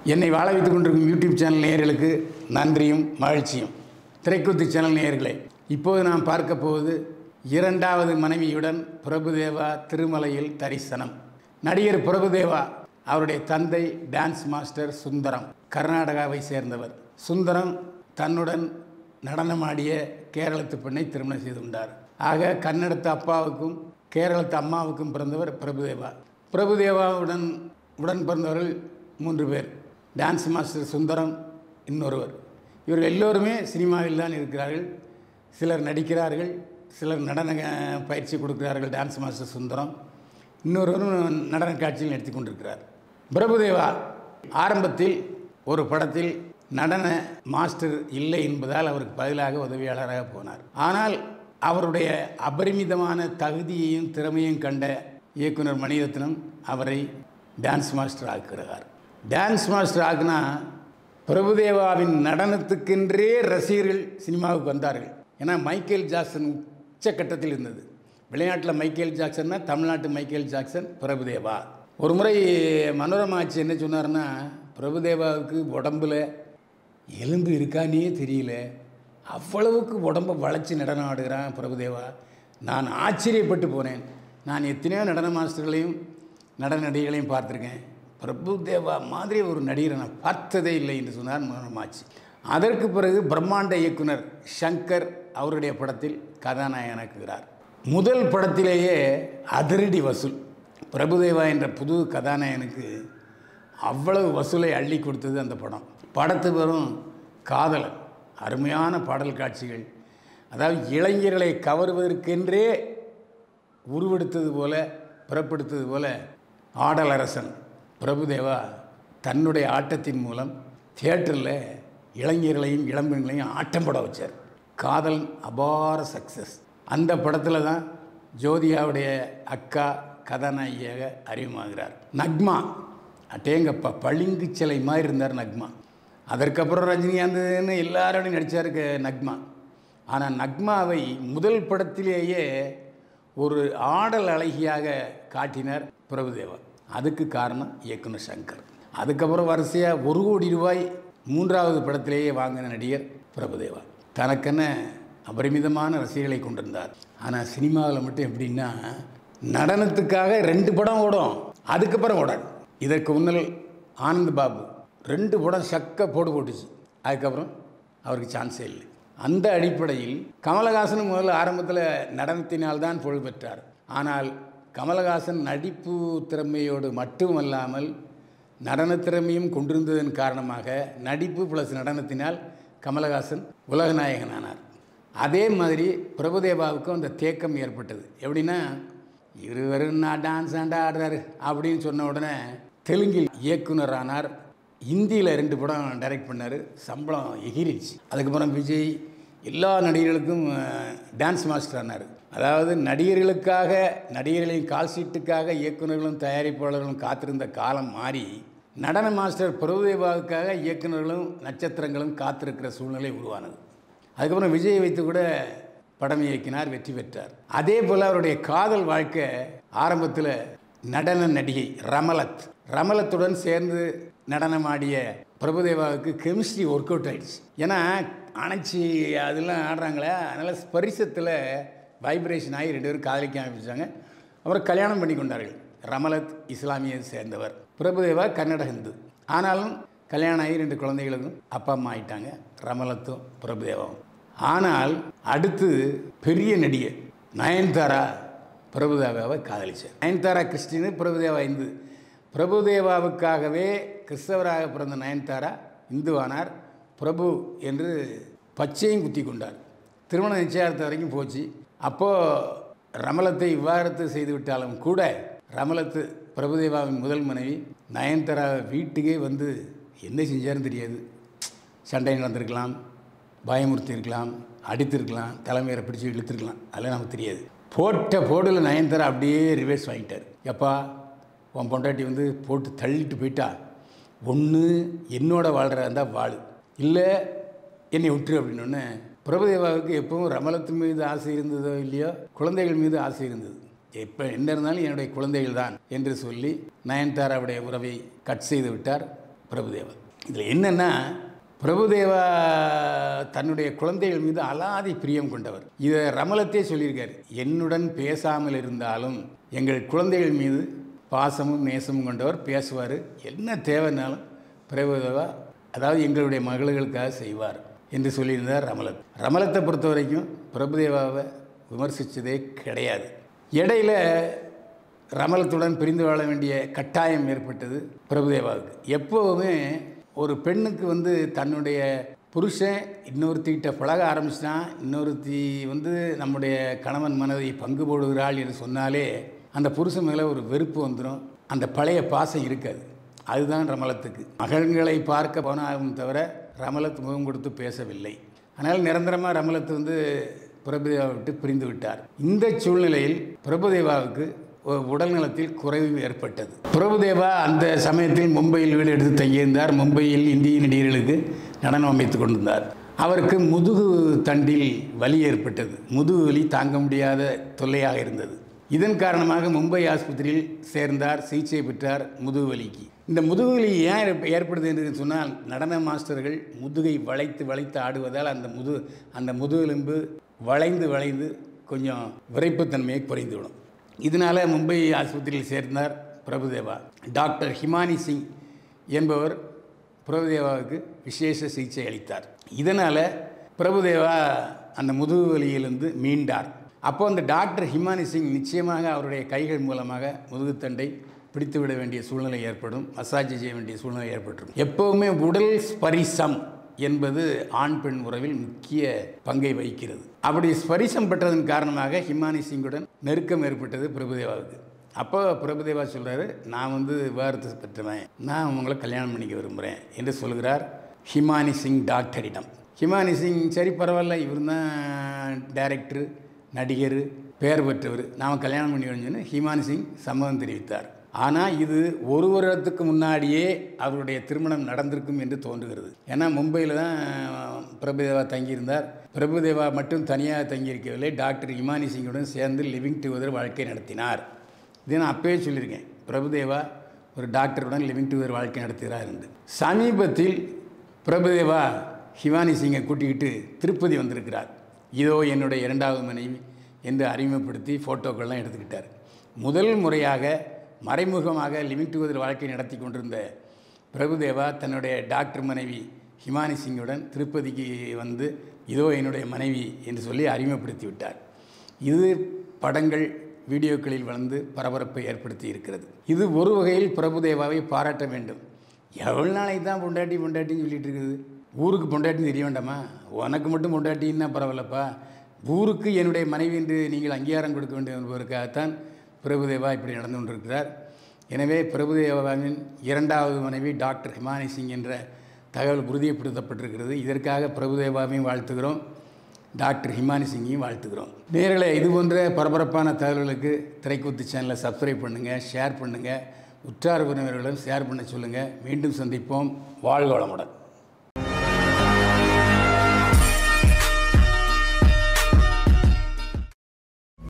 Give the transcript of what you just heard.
என்னை வாழ வைத்துக் கொண்டிருக்கும் யூடியூப் சேனல் நேயர்களுக்கு நன்றியும் மகிழ்ச்சியும் திரைக்குத்து சேனல் நேயர்களே இப்போது நாம் பார்க்க போவது இரண்டாவது மனைவியுடன் பிரபுதேவா திருமலையில் தரிசனம் நடிகர் பிரபுதேவா அவருடைய தந்தை டான்ஸ் மாஸ்டர் சுந்தரம் கர்நாடகாவை சேர்ந்தவர் சுந்தரம் தன்னுடன் நடனமாடிய கேரளத்து பெண்ணை திருமணம் செய்து கொண்டார் ஆக கன்னடத்து அப்பாவுக்கும் கேரளத்து அம்மாவுக்கும் பிறந்தவர் பிரபுதேவா பிரபுதேவாவுடன் உடன் பிறந்தவர்கள் மூன்று பேர் டான்ஸ் மாஸ்டர் சுந்தரம் இன்னொருவர் இவர்கள் எல்லோருமே சினிமாவில் தான் இருக்கிறார்கள் சிலர் நடிக்கிறார்கள் சிலர் நடன அஹ், பயிற்சி கொடுக்கிறார்கள் டான்ஸ் மாஸ்டர் சுந்தரம் இன்னொருவரும் நடன காட்சியில் நடித்து கொண்டிருக்கிறார் பிரபுதேவா ஆரம்பத்தில் ஒரு படத்தில் நடன மாஸ்டர் இல்லை என்பதால் அவருக்கு பதிலாக உதவியாளராக போனார் ஆனால் அவருடைய அபரிமிதமான தகுதியையும் திறமையும் கண்ட இயக்குனர் மணிரத்னம் அவரை டான்ஸ் மாஸ்டர் ஆக்குகிறார் டான்ஸ் மாஸ்டர் ஆக்குனா பிரபுதேவாவின் நடனத்துக்கென்றே ரசிகர்கள் சினிமாவுக்கு வந்தார்கள் ஏன்னா மைக்கேல் ஜாக்சன் உச்சக்கட்டத்தில் இருந்தது விளையாட்டில் மைக்கேல் ஜாக்சன்னா தமிழ்நாட்டு மைக்கேல் ஜாக்சன் பிரபுதேவா ஒரு முறை மனோரமா ஆட்சி என்ன சொன்னார்னா பிரபுதேவாவுக்கு உடம்புல எலும்பு இருக்கானே தெரியல அவ்வளவுக்கு உடம்பை வளைச்சி நடனம் ஆடுகிறான் பிரபுதேவா நான் ஆச்சரியப்பட்டு போனேன் நான் எத்தனையோ நடன மாஸ்டர்களையும் நடன நடிகர்களையும் பார்த்துருக்கேன் பிரபுதேவா மாதிரி ஒரு நடிகரை நான் பார்த்ததே இல்லை என்று சொன்னார் மனோரமாச்சி அதற்கு பிறகு பிரம்மாண்ட இயக்குனர் ஷங்கர் அவருடைய படத்தில் கதாநாயகனாக்குகிறார் முதல் படத்திலேயே அதிரடி வசூல் பிரபுதேவா என்ற புது கதாநாயகனுக்கு அவ்வளவு வசூலை அள்ளி கொடுத்தது அந்த படம் படத்து வரும் காதலன் அருமையான பாடல் காட்சிகள் அதாவது இளைஞர்களை கவருவதற்கென்றே உருவெடுத்தது போல பிறப்படுத்தது போல ஆடலரசன் பிரபுதேவா தன்னுடைய ஆட்டத்தின் மூலம் தியேட்டரில் இளைஞர்களையும் இளம்பெண்களையும் ஆட்டம் பட வச்சார் காதலன் அபார சக்ஸஸ் அந்த படத்தில் தான் ஜோதியாவுடைய அக்கா கதாநாயகியாக அறிமுகமாகிறார் நக்மா அட்டேங்கப்பா பளிங்கு சிலை மாதிரி இருந்தார் நக்மா அதற்கப்புறம் ரஜினிகாந்த்னு எல்லாரோடையும் நடித்தார் நக்மா ஆனால் நக்மாவை முதல் படத்திலேயே ஒரு ஆடல் அழகியாக காட்டினார் பிரபுதேவா அதுக்கு காரணம் இயக்குனர் சங்கர் அதுக்கப்புறம் வரிசையாக ஒரு கோடி ரூபாய் மூன்றாவது படத்திலேயே வாங்கின நடிகர் பிரபுதேவா தனக்கென்ன அபரிமிதமான ரசிகர்களை கொண்டிருந்தார் ஆனால் சினிமாவில் மட்டும் எப்படின்னா நடனத்துக்காக ரெண்டு படம் ஓடும் அதுக்கப்புறம் ஓடாது இதற்கு முன்னல் ஆனந்த் பாபு ரெண்டு படம் சக்க போடு போட்டுச்சு அதுக்கப்புறம் அவருக்கு சான்ஸே இல்லை அந்த அடிப்படையில் கமலஹாசன் முதல்ல ஆரம்பத்தில் நடனத்தினால்தான் புகழ் பெற்றார் ஆனால் கமலஹாசன் நடிப்பு திறமையோடு மட்டுமல்லாமல் நடன திறமையும் கொண்டிருந்ததன் காரணமாக நடிப்பு ப்ளஸ் நடனத்தினால் கமலஹாசன் உலகநாயகனானார் அதே மாதிரி பிரபுதேவாவுக்கும் அந்த தேக்கம் ஏற்பட்டது எப்படின்னா இருவரு நான் டான்ஸ் ஆண்டா ஆடுறாரு அப்படின்னு சொன்ன உடனே தெலுங்கில் இயக்குனர் ஆனார் இந்தியில் ரெண்டு படம் டைரக்ட் பண்ணார் சம்பளம் எகிரிச்சு அதுக்கப்புறம் விஜய் எல்லா நடிகர்களுக்கும் டான்ஸ் மாஸ்டர் ஆனார் அதாவது நடிகர்களுக்காக நடிகர்களின் கால் சீட்டுக்காக இயக்குநர்களும் தயாரிப்பாளர்களும் காத்திருந்த காலம் மாறி நடன மாஸ்டர் பிரபுதேவாவுக்காக இயக்குநர்களும் நட்சத்திரங்களும் காத்திருக்கிற சூழ்நிலை உருவானது அதுக்கப்புறம் விஜயை வைத்து கூட படம் இயக்கினார் வெற்றி பெற்றார் அதே போல் அவருடைய காதல் வாழ்க்கை ஆரம்பத்தில் நடன நடிகை ரமலத் ரமலத்துடன் சேர்ந்து நடனமாடிய பிரபுதேவாவுக்கு கெமிஸ்ட்ரி ஒர்க் அவுட் ஆயிடுச்சு ஏன்னா அணைச்சி அதெல்லாம் ஆடுறாங்களே அதனால் ஸ்பரிசத்தில் வைப்ரேஷன் ஆகி ரெண்டு பேரும் காதலிக்க ஆரம்பிச்சாங்க அப்புறம் கல்யாணம் பண்ணி கொண்டார்கள் ரமலத் இஸ்லாமியை சேர்ந்தவர் பிரபுதேவா கன்னட ஹிந்து ஆனாலும் கல்யாணம் ஆகி ரெண்டு குழந்தைகளுக்கும் அப்பா அம்மா ஆயிட்டாங்க ரமலத்தும் பிரபுதேவாவும் ஆனால் அடுத்து பெரிய நடிகை நயன்தாரா பிரபுதேவாவை காதலிச்சார் நயன்தாரா கிறிஸ்டினு பிரபுதேவா இந்து பிரபுதேவாவுக்காகவே கிறிஸ்தவராக பிறந்த நயன்தாரா இந்துவானார் பிரபு என்று பச்சையும் குத்தி கொண்டார் திருமண நிச்சயார்த்தம் வரைக்கும் போச்சு அப்போது ரமலத்தை விவாகரத்து செய்து விட்டாலும் கூட ரமலத்து பிரபுதேவாவின் முதல் மனைவி நயன்தாரா வீட்டுக்கே வந்து என்ன செஞ்சாருன்னு தெரியாது சண்டை நடந்திருக்கலாம் பயமுறுத்தி இருக்கலாம் அடித்திருக்கலாம் தலைமையரை பிடிச்சி இழுத்துருக்கலாம் அதெல்லாம் நமக்கு தெரியாது போட்ட போடில் நயன்தாரா அப்படியே ரிவர்ஸ் வாங்கிட்டார் எப்பா உன் பொண்டாட்டி வந்து போட்டு தள்ளிட்டு போயிட்டா ஒன்று என்னோட வாழ்கிறா இருந்தால் வாழு இல்லை என்னை விட்டுரு அப்படின்னோடனே பிரபுதேவாவுக்கு எப்பவும் ரமலத்து மீது ஆசை இருந்ததோ இல்லையோ குழந்தைகள் மீது ஆசை இருந்தது எப்போ என்ன இருந்தாலும் என்னுடைய குழந்தைகள் தான் என்று சொல்லி நயன்தாராவுடைய உறவை கட் செய்து விட்டார் பிரபுதேவா இதில் என்னென்னா பிரபுதேவா தன்னுடைய குழந்தைகள் மீது அலாதி பிரியம் கொண்டவர் இதை ரமலத்தே சொல்லியிருக்காரு என்னுடன் பேசாமல் இருந்தாலும் எங்கள் குழந்தைகள் மீது பாசமும் நேசமும் கொண்டவர் பேசுவார் என்ன தேவைன்னாலும் பிரபுதேவா அதாவது எங்களுடைய மகளுகளுக்காக செய்வார் என்று சொல்லியிருந்தார் ரமலத் ரமலத்தை பொறுத்த வரைக்கும் பிரபுதேவாவை விமர்சித்ததே கிடையாது இடையில ரமலத்துடன் பிரிந்து வாழ வேண்டிய கட்டாயம் ஏற்பட்டது பிரபுதேவாவுக்கு எப்போவுமே ஒரு பெண்ணுக்கு வந்து தன்னுடைய புருஷன் இன்னொருத்திக்கிட்ட பழக ஆரம்பிச்சிட்டான் இன்னொருத்தி வந்து நம்முடைய கணவன் மனதை பங்கு போடுகிறாள் என்று சொன்னாலே அந்த புருஷன் மேலே ஒரு வெறுப்பு வந்துடும் அந்த பழைய பாசம் இருக்காது அதுதான் ரமலத்துக்கு மகன்களை பார்க்க போனாலும் தவிர ரமலத் முகம் கொடுத்து பேசவில்லை ஆனால் நிரந்தரமாக ரமலத்து வந்து பிரபுதேவா விட்டு பிரிந்து விட்டார் இந்த சூழ்நிலையில் பிரபுதேவாவுக்கு ஒரு உடல்நலத்தில் குறைவு ஏற்பட்டது பிரபுதேவா அந்த சமயத்தில் மும்பையில் வீடு எடுத்து தங்கியிருந்தார் மும்பையில் இந்திய நடிகர்களுக்கு நடனம் அமைத்துக் கொண்டிருந்தார் அவருக்கு முதுகு தண்டில் வலி ஏற்பட்டது முதுகு வலி தாங்க முடியாத தொல்லையாக இருந்தது இதன் காரணமாக மும்பை ஆஸ்பத்திரியில் சேர்ந்தார் சிகிச்சை பெற்றார் முதுகு வலிக்கு இந்த முதுகு வலி ஏன் ஏற்ப- ஏற்படுது என்று சொன்னால் நடன மாஸ்டர்கள் முதுகை வளைத்து வளைத்து ஆடுவதால் அந்த முது அந்த முதுகெலும்பு வளைந்து வளைந்து கொஞ்சம் விரைப்புத்தன்மையை குறைந்துவிடும் இதனால் மும்பை ஆஸ்பத்திரியில் சேர்ந்தார் பிரபுதேவா டாக்டர் ஹிமானி சிங் என்பவர் பிரபுதேவாவுக்கு விசேஷ சிகிச்சை அளித்தார் இதனால் பிரபுதேவா அந்த முதுகு வலியிலிருந்து மீண்டார் அப்போ அந்த டாக்டர் ஹிமானி சிங் நிச்சயமாக அவருடைய கைகள் மூலமாக முதுகுத்தண்டை பிடித்து விட வேண்டிய சூழ்நிலை ஏற்படும் மசாஜ் செய்ய வேண்டிய சூழ்நிலை ஏற்பட்டுரும் எப்போவுமே உடல் ஸ்பரிசம் என்பது ஆண் பெண் உறவில் முக்கிய பங்கை வகிக்கிறது அப்படி ஸ்பரிசம் பெற்றதன் காரணமாக ஹிமானி சிங்குடன் நெருக்கம் ஏற்பட்டது பிரபுதேவாவுக்கு அப்போ பிரபுதேவா சொல்கிறாரு நான் வந்து விவாகரத்து பெற்றவன் நான் உங்களை கல்யாணம் பண்ணிக்க விரும்புகிறேன் என்று சொல்கிறார் ஹிமானி சிங் டாக்டரிடம் ஹிமானி சிங் சரி பரவாயில்ல இவர் தான் டைரக்டர் நடிகர் பெயர் பெற்றவர் நாம் கல்யாணம் பண்ணி வேணும்னு ஹிமானி சிங் சம்மதம் தெரிவித்தார் ஆனால் இது ஒரு வருடத்துக்கு முன்னாடியே அவருடைய திருமணம் நடந்திருக்கும் என்று தோன்றுகிறது ஏன்னா மும்பையில் தான் பிரபுதேவா தங்கியிருந்தார் பிரபுதேவா மட்டும் தனியாக தங்கியிருக்கவில்லை டாக்டர் இமானி சிங்குடன் சேர்ந்து லிவிங் டுகெதர் வாழ்க்கை நடத்தினார் இதை நான் அப்பயே சொல்லியிருக்கேன் பிரபுதேவா ஒரு டாக்டருடன் லிவிங் டுகெதர் வாழ்க்கை நடத்துகிறார் என்று சமீபத்தில் பிரபுதேவா ஹிவானி சிங்கை கூட்டிக்கிட்டு திருப்பதி வந்திருக்கிறார் இதோ என்னுடைய இரண்டாவது மனைவி என்று அறிமுகப்படுத்தி ஃபோட்டோக்கள்லாம் எடுத்துக்கிட்டார் முதல் முறையாக மறைமுகமாக லிவிங் டுகெதர் வாழ்க்கை நடத்தி கொண்டிருந்த பிரபுதேவா தன்னுடைய டாக்டர் மனைவி ஹிமானி சிங்குடன் திருப்பதிக்கு வந்து இதோ என்னுடைய மனைவி என்று சொல்லி அறிமுகப்படுத்தி விட்டார் இது படங்கள் வீடியோக்களில் வளர்ந்து பரபரப்பை ஏற்படுத்தி இருக்கிறது இது ஒரு வகையில் பிரபுதேவாவை பாராட்ட வேண்டும் எவ்வளோ நாளைக்கு தான் பொண்டாட்டி பொண்டாட்டின்னு சொல்லிட்டு இருக்குது ஊருக்கு பொண்டாட்டின்னு தெரிய வேண்டாமா உனக்கு மட்டும் பொண்டாட்டின்னா பரவாயில்லப்பா ஊருக்கு என்னுடைய மனைவி என்று நீங்கள் அங்கீகாரம் கொடுக்க வேண்டும் என்பதற்காகத்தான் பிரபுதேவா இப்படி நடந்து கொண்டிருக்கிறார் எனவே பிரபுதேவாவின் இரண்டாவது மனைவி டாக்டர் ஹிமானி சிங் என்ற தகவல் உறுதிப்படுத்தப்பட்டிருக்கிறது இதற்காக பிரபுதேவாவையும் வாழ்த்துகிறோம் டாக்டர் ஹிமானி சிங்கையும் வாழ்த்துக்கிறோம் நேர்களே இது போன்ற பரபரப்பான தகவல்களுக்கு திரைக்குத்து சேனலை சப்ஸ்கிரைப் பண்ணுங்கள் ஷேர் பண்ணுங்கள் உற்றார் உறவினர்களிடம் ஷேர் பண்ண சொல்லுங்கள் மீண்டும் சந்திப்போம் வாழ்க வளமுடன்